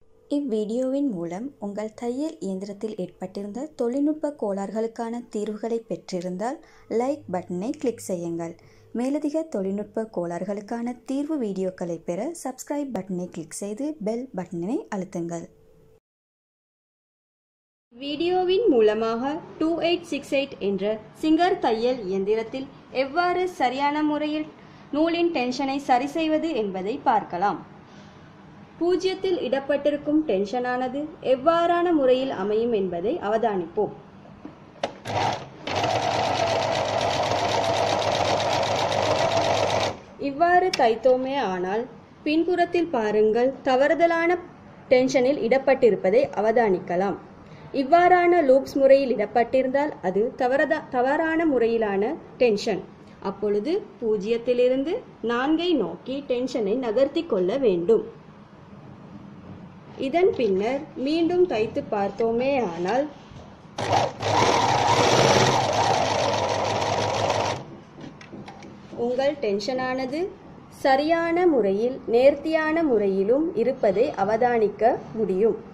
இவ்வீடியோவின் மூலம் உங்கள் தையல் இயந்திரத்தில் ஏற்பட்டிருந்த தொழில்நுட்ப கோளாறுகளுக்கான தீர்வுகளை பெற்றிருந்தால் லைக் பட்டனை கிளிக் செய்யுங்கள் மேலதிக தொழில்நுட்ப கோளாறுகளுக்கான தீர்வு வீடியோக்களை பெற சப்ஸ்கிரைப் பட்டனை கிளிக் செய்து பெல் பட்டனை அழுத்துங்கள் வீடியோவின் மூலமாக டூ எயிட் சிக்ஸ் எயிட் என்ற சிங்கர் தையல் இயந்திரத்தில் எவ்வாறு சரியான முறையில் நூலின் டென்ஷனை சரி செய்வது என்பதை பார்க்கலாம் பூஜ்ஜியத்தில் இடப்பட்டிருக்கும் டென்ஷனானது எவ்வாறான முறையில் அமையும் என்பதை அவதானிப்போம் இவ்வாறு தைத்தோமே ஆனால் பின்புறத்தில் பாருங்கள் தவறுதலான டென்ஷனில் இடப்பட்டிருப்பதை அவதானிக்கலாம் இவ்வாறான லூப்ஸ் முறையில் இடப்பட்டிருந்தால் அது தவறதா தவறான முறையிலான டென்ஷன் அப்பொழுது பூஜ்ஜியத்திலிருந்து நான்கை நோக்கி டென்ஷனை நகர்த்தி கொள்ள வேண்டும் இதன் பின்னர் மீண்டும் தைத்து பார்த்தோமே ஆனால் உங்கள் டென்ஷனானது சரியான முறையில் நேர்த்தியான முறையிலும் இருப்பதை அவதானிக்க முடியும்